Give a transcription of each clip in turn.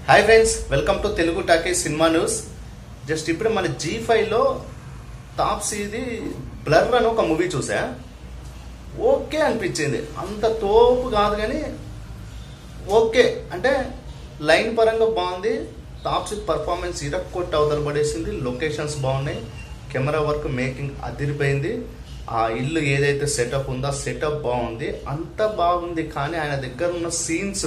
hi friends welcome to Telugu talkie సినిమా news just ఇప్పుడే మన జీ ఫైవ్లో తాప్సీది బ్లర్ అని ఒక మూవీ చూసా ఓకే అనిపించింది అంత తోపు కాదు కానీ ఓకే అంటే లైన్ పరంగా బాగుంది తాప్సీ పర్ఫార్మెన్స్ ఇరక్కొట్టి అవతల పడేసింది లొకేషన్స్ బాగున్నాయి కెమెరా వర్క్ మేకింగ్ అదిరిపోయింది ఆ ఇల్లు ఏదైతే సెటప్ ఉందో సెటప్ బాగుంది అంత బాగుంది కానీ ఆయన దగ్గర ఉన్న సీన్స్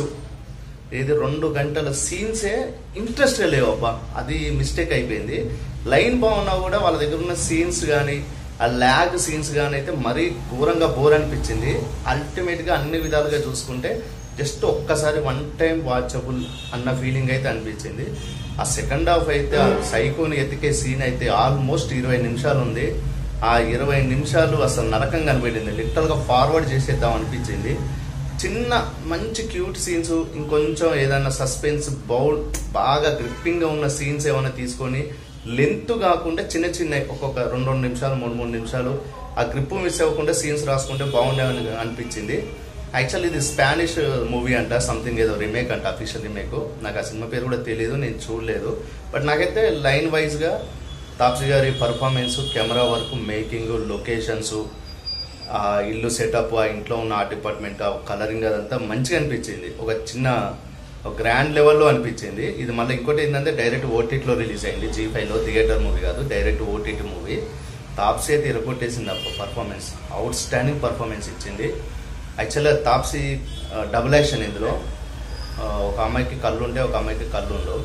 ఇది రెండు గంటల సీన్సే ఇంట్రెస్ట్ లేవు అబ్బా అది మిస్టేక్ అయిపోయింది లైన్ బాగున్నా కూడా వాళ్ళ దగ్గర ఉన్న సీన్స్ కానీ ఆ ల్యాగ్ సీన్స్ కానీ అయితే మరీ ఘోరంగా బోర్ అనిపించింది అల్టిమేట్గా అన్ని విధాలుగా చూసుకుంటే జస్ట్ ఒక్కసారి వన్ టైం వాచబుల్ అన్న ఫీలింగ్ అయితే అనిపించింది ఆ సెకండ్ హాఫ్ అయితే ఆ సైకోని ఎతికే సీన్ అయితే ఆల్మోస్ట్ ఇరవై నిమిషాలు ఉంది ఆ ఇరవై నిమిషాలు అసలు నరకంగా అనిపించింది లిటరల్గా ఫార్వర్డ్ చేసేద్దాం అనిపించింది చిన్న మంచి క్యూట్ సీన్స్ ఇంకొంచెం ఏదైనా సస్పెన్స్ బౌల్ బాగా గ్రిప్పింగ్గా ఉన్న సీన్స్ ఏమైనా తీసుకొని లెంత్ కాకుండా చిన్న చిన్న ఒక్కొక్క రెండు రెండు నిమిషాలు మూడు మూడు నిమిషాలు ఆ గ్రిప్ మిస్ అవ్వకుండా సీన్స్ రాసుకుంటే బాగుండేవని అనిపించింది యాక్చువల్ ఇది స్పానిష్ మూవీ అంట సంథింగ్ ఏదో రిమేక్ అంట అఫీషియల్ రిమేక్ నాకు ఆ సినిమా పేరు కూడా తెలియదు నేను చూడలేదు బట్ నాకైతే లైన్ వైజ్గా తాప్సీ గారి performance camera work making locations ఆ ఇల్లు సెటప్ ఆ ఇంట్లో ఉన్న ఆర్ట్ డిపార్ట్మెంట్ ఆ కలరింగ్ అదంతా మంచిగా అనిపించింది ఒక చిన్న ఒక గ్రాండ్ లెవెల్లో అనిపించింది ఇది మళ్ళీ ఇంకోటి ఏంటంటే డైరెక్ట్ ఓటీటీలో రిలీజ్ అయింది జీ ఫైవ్లో థియేటర్ మూవీ కాదు డైరెక్ట్ ఓటీటీ మూవీ తాప్సీ అయితే ఇరగొట్టేసింది అప్పుడు పర్ఫార్మెన్స్ అవుట్ స్టాండింగ్ పర్ఫార్మెన్స్ ఇచ్చింది యాక్చువల్గా తాప్సీ డబుల్ యాక్షన్ ఇందులో ఆ, ఒక అమ్మాయికి కళ్ళు ఉంటే ఒక అమ్మాయికి కళ్ళు ఉండవు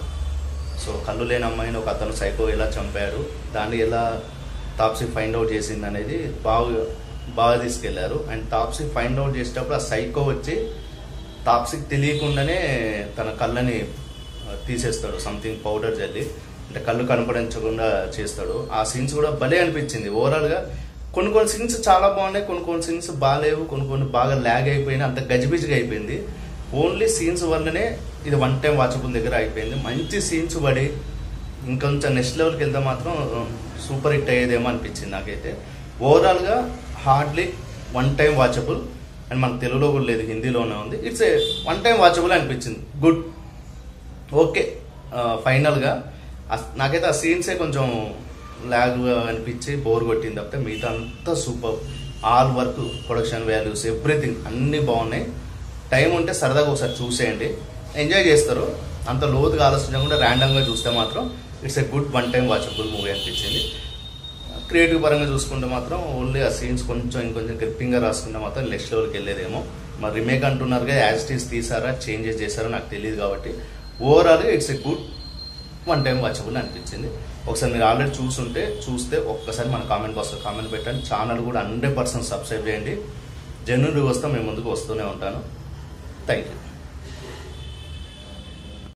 సో కళ్ళు లేని అమ్మాయిని ఒక అతను సైకో ఎలా చంపాడు దాన్ని ఎలా తాప్సీ ఫైండ్ అవుట్ చేసింది అనేది బాగా బాగా తీసుకెళ్లారు అండ్ తాప్సీ ఫైండ్ అవుట్ చేసేటప్పుడు ఆ సైకో వచ్చి తాప్సీకి తెలియకుండానే తన కళ్ళని ఆ, తీసేస్తాడు సంథింగ్ పౌడర్ జల్లి అంటే కళ్ళు కనపడించకుండా చేస్తాడు ఆ సీన్స్ కూడా భలే అనిపించింది ఓవరాల్గా కొన్ని కొన్ని సీన్స్ చాలా బాగున్నాయి కొన్ని కొన్ని సీన్స్ బాగాలేవు కొన్ని కొన్ని బాగా ల్యాగ్ అయిపోయినాయి అంత గజిబిజిగా అయిపోయింది ఓన్లీ సీన్స్ వల్లనే ఇది వన్ టైం వాచబుల్ దగ్గర అయిపోయింది మంచి సీన్స్ పడి ఇంకొంచెం నెక్స్ట్ లెవెల్కి వెళ్తే మాత్రం సూపర్ హిట్ అయ్యేదేమో అనిపించింది నాకైతే ఓవరాల్గా hardly one time watchable and మనకు తెలుగులో కూడా లేదు హిందీలోనే ఉంది it's a one time watchable అనిపించింది గుడ్ ఓకే ఫైనల్గా నాకైతే ఆ సీన్సే కొంచెం లాగ్గా అనిపించి బోర్ కొట్టింది తప్పితే మిగతా అంతా super all work production values everything అన్నీ బాగున్నాయి టైం ఉంటే సరదాగా ఒకసారి చూసేయండి ఎంజాయ్ చేస్తారు అంత లోతుగా ఆలోచించకుండా ర్యాండమ్గా చూస్తే మాత్రం it's a good one time watchable movie అనిపించింది క్రియేటివ్ పరంగా చూసుకుంటే మాత్రం ఓన్లీ ఆ సీన్స్ కొంచెం ఇంకొంచెం గ్రిప్పింగ్గా రాసుకుంటే మాత్రం నెక్స్ట్ లెవెల్కి వెళ్ళేదేమో మరి రిమేక్ అంటున్నారుగా యాజ్ టీస్ తీసారా చేంజెస్ చేశారో నాకు తెలియదు కాబట్టి ఓవరాల్గా it's a good one time watchable అనిపించింది ఒకసారి మీరు ఆల్రెడీ చూసుంటే చూస్తే ఒక్కసారి మన కామెంట్ బాక్స్లో కామెంట్ పెట్టండి ఛానల్ కూడా హండ్రెడ్ పర్సెంట్ సబ్స్క్రైబ్ చేయండి జెన్యున్ వస్తే మేము ముందుకు వస్తూనే ఉంటాను థ్యాంక్ యూ